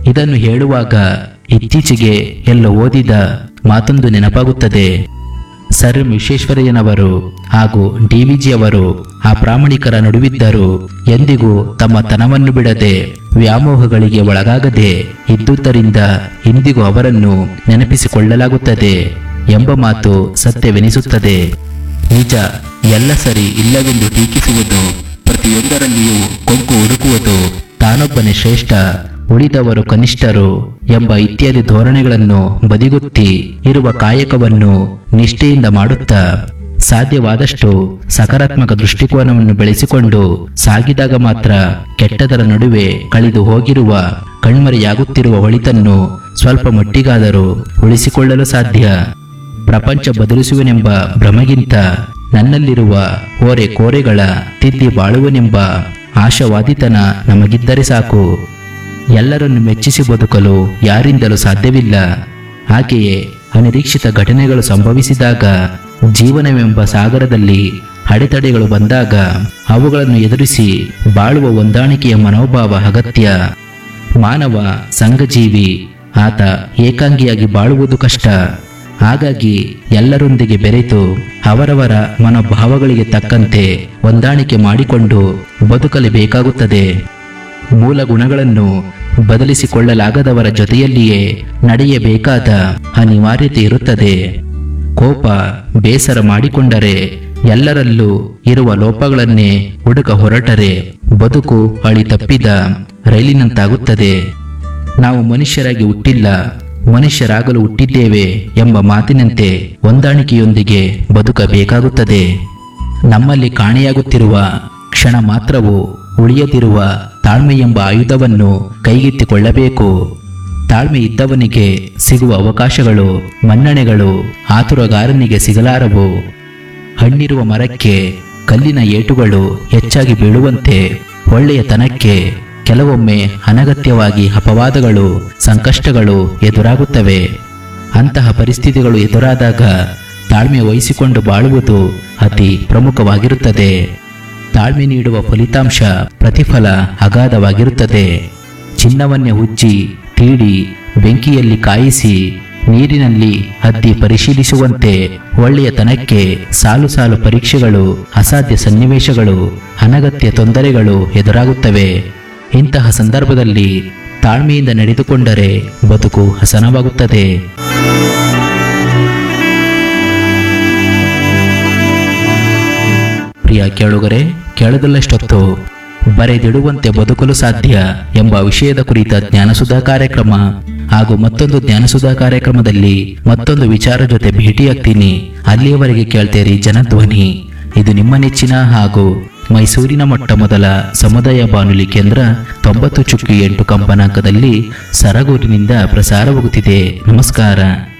ಇದನ್ನು ಹೇಳುವಾಗ ಇತ್ತೀಚೆಗೆ ಎಲ್ಲ ಓದಿದ ಮಾತೊಂದು ನೆನಪಾಗುತ್ತದೆ ಸರ್ ವಿಶ್ವೇಶ್ವರಯ್ಯನವರು ಹಾಗೂ ಡಿವಿಜಿ ಅವರು ಆ ಪ್ರಾಮಾಣಿಕರ ನಡುವಿದ್ದರು ಎಂದಿಗೂ ತಮ್ಮ ತನವನ್ನು ಬಿಡದೆ ವ್ಯಾಮೋಹಗಳಿಗೆ ಒಳಗಾಗದೆ ಇದ್ದುದರಿಂದ ಇಂದಿಗೂ ಅವರನ್ನು ನೆನಪಿಸಿಕೊಳ್ಳಲಾಗುತ್ತದೆ ಎಂಬ ಮಾತು ಸತ್ಯವೆನಿಸುತ್ತದೆ ನಿಜ ಎಲ್ಲ ಸರಿ ಇಲ್ಲವೆಂದು ಟೀಕಿಸುವುದು ಪ್ರತಿಯೊಂದರಲ್ಲಿಯೂ ಕೊಂಕು ಹುಡುಕುವುದು ತಾನೊಬ್ಬನೇ ಶ್ರೇಷ್ಠ ಉಳಿದವರು ಕನಿಷ್ಠರು ಎಂಬ ಇತ್ಯಾದಿ ಧೋರಣೆಗಳನ್ನು ಬದಿಗುತ್ತಿ ಇರುವ ಕಾಯಕವನ್ನು ನಿಷ್ಠೆಯಿಂದ ಮಾಡುತ್ತಾ ಸಾಧ್ಯವಾದಷ್ಟು ಸಕಾರಾತ್ಮಕ ದೃಷ್ಟಿಕೋನವನ್ನು ಬೆಳೆಸಿಕೊಂಡು ಸಾಗಿದಾಗ ಮಾತ್ರ ಕೆಟ್ಟದರ ನಡುವೆ ಕಳೆದು ಹೋಗಿರುವ ಕಣ್ಮರೆಯಾಗುತ್ತಿರುವ ಒಳಿತನ್ನು ಸ್ವಲ್ಪ ಮಟ್ಟಿಗಾದರೂ ಉಳಿಸಿಕೊಳ್ಳಲು ಸಾಧ್ಯ ಪ್ರಪಂಚ ಬದಲಿಸುವನೆಂಬ ಭ್ರಮೆಗಿಂತ ನನ್ನಲ್ಲಿರುವ ಓರೆ ಕೋರೆಗಳ ತಿದ್ದಿ ಬಾಳುವನೆಂಬ ಆಶಾವಾದಿತನ ನಮಗಿದ್ದರೆ ಸಾಕು ಎಲ್ಲರನ್ನು ಮೆಚ್ಚಿಸಿ ಬದುಕಲು ಯಾರಿಂದಲೂ ಸಾಧ್ಯವಿಲ್ಲ ಹಾಗೆಯೇ ಅನಿರೀಕ್ಷಿತ ಘಟನೆಗಳು ಸಂಭವಿಸಿದಾಗ ಜೀವನವೆಂಬ ಸಾಗರದಲ್ಲಿ ಅಡೆತಡೆಗಳು ಬಂದಾಗ ಅವುಗಳನ್ನು ಎದುರಿಸಿ ಬಾಳುವ ಹೊಂದಾಣಿಕೆಯ ಮನೋಭಾವ ಅಗತ್ಯ ಮಾನವ ಸಂಘಜೀವಿ ಆತ ಏಕಾಂಗಿಯಾಗಿ ಬಾಳುವುದು ಕಷ್ಟ ಹಾಗಾಗಿ ಎಲ್ಲರೊಂದಿಗೆ ಬೆರೆತು ಅವರವರ ಮನೋಭಾವಗಳಿಗೆ ತಕ್ಕಂತೆ ಹೊಂದಾಣಿಕೆ ಮಾಡಿಕೊಂಡು ಬದುಕಲೇಬೇಕಾಗುತ್ತದೆ ಮೂಲ ಗುಣಗಳನ್ನು ಬದಲಿಸಿಕೊಳ್ಳಲಾಗದವರ ಜೊತೆಯಲ್ಲಿಯೇ ನಡೆಯಬೇಕಾದ ಅನಿವಾರ್ಯತೆ ಇರುತ್ತದೆ ಕೋಪ ಬೇಸರ ಮಾಡಿಕೊಂಡರೆ ಎಲ್ಲರಲ್ಲೂ ಇರುವ ಲೋಪಗಳನ್ನೇ ಹುಡುಕ ಹೊರಟರೆ ಬದುಕು ಅಳಿ ತಪ್ಪಿದ ರೈಲಿನಂತಾಗುತ್ತದೆ ನಾವು ಮನುಷ್ಯರಾಗಿ ಹುಟ್ಟಿಲ್ಲ ಮನುಷ್ಯರಾಗಲು ಹುಟ್ಟಿದ್ದೇವೆ ಎಂಬ ಮಾತಿನಂತೆ ಹೊಂದಾಣಿಕೆಯೊಂದಿಗೆ ಬದುಕಬೇಕಾಗುತ್ತದೆ ನಮ್ಮಲ್ಲಿ ಕಾಣೆಯಾಗುತ್ತಿರುವ ಕ್ಷಣ ಮಾತ್ರವು ಉಳಿಯದಿರುವ ತಾಳ್ಮೆ ಎಂಬ ಆಯುಧವನ್ನು ಕೈಗೆತ್ತಿಕೊಳ್ಳಬೇಕು ತಾಳ್ಮೆ ಇದ್ದವನಿಗೆ ಸಿಗುವ ಅವಕಾಶಗಳು ಮನ್ನಣೆಗಳು ಆತುರಗಾರನಿಗೆ ಸಿಗಲಾರವು ಹಣ್ಣಿರುವ ಮರಕ್ಕೆ ಕಲ್ಲಿನ ಏಟುಗಳು ಹೆಚ್ಚಾಗಿ ಬೀಳುವಂತೆ ಒಳ್ಳೆಯತನಕ್ಕೆ ಕೆಲವೊಮ್ಮೆ ಅನಗತ್ಯವಾಗಿ ಅಪವಾದಗಳು ಸಂಕಷ್ಟಗಳು ಎದುರಾಗುತ್ತವೆ ಅಂತಹ ಪರಿಸ್ಥಿತಿಗಳು ಎದುರಾದಾಗ ತಾಳ್ಮೆ ವಹಿಸಿಕೊಂಡು ಬಾಳುವುದು ಅತಿ ಪ್ರಮುಖವಾಗಿರುತ್ತದೆ ತಾಳ್ಮೆ ನೀಡುವ ಫಲಿತಾಂಶ ಪ್ರತಿಫಲ ಅಗಾಧವಾಗಿರುತ್ತದೆ ಚಿನ್ನವನ್ನೇ ಉಜ್ಜಿ ತೀಡಿ ಬೆಂಕಿಯಲ್ಲಿ ಕಾಯಿಸಿ ನೀರಿನಲ್ಲಿ ಹದ್ದಿ ಪರಿಶೀಲಿಸುವಂತೆ ಒಳ್ಳೆಯತನಕ್ಕೆ ಸಾಲು ಸಾಲು ಪರೀಕ್ಷೆಗಳು ಅಸಾಧ್ಯ ಸನ್ನಿವೇಶಗಳು ಅನಗತ್ಯ ತೊಂದರೆಗಳು ಎದುರಾಗುತ್ತವೆ ಇಂತಹ ಸಂದರ್ಭದಲ್ಲಿ ತಾಳ್ಮೆಯಿಂದ ನಡೆದುಕೊಂಡರೆ ಬದುಕು ಹಸನವಾಗುತ್ತದೆ ಪ್ರಿಯ ಕೇಳುಗರೆ ಕೇಳದಲ್ಲಷ್ಟೊತ್ತು ಬರೆದಿಡುವಂತೆ ಬದುಕಲು ಸಾಧ್ಯ ಎಂಬ ವಿಷಯದ ಕುರಿತ ಜ್ಞಾನಸುಧಾ ಕಾರ್ಯಕ್ರಮ ಹಾಗೂ ಮತ್ತೊಂದು ಜ್ಞಾನಸುಧಾ ಕಾರ್ಯಕ್ರಮದಲ್ಲಿ ಮತ್ತೊಂದು ವಿಚಾರ ಜೊತೆ ಭೇಟಿಯಾಗ್ತೀನಿ ಅಲ್ಲಿಯವರೆಗೆ ಕೇಳ್ತೇರಿ ಜನಧ್ವನಿ ಇದು ನಿಮ್ಮ ನೆಚ್ಚಿನ ಹಾಗೂ ಮೈಸೂರಿನ ಮೊಟ್ಟ ಮೊದಲ ಸಮುದಾಯ ಬಾನುಲಿ ಕೇಂದ್ರ ತೊಂಬತ್ತು ಚುಕ್ಕಿ ಎಂಟು ಕಂಪನಾಂಕದಲ್ಲಿ ಸರಗೂರಿನಿಂದ ಪ್ರಸಾರವಾಗುತ್ತಿದೆ ನಮಸ್ಕಾರ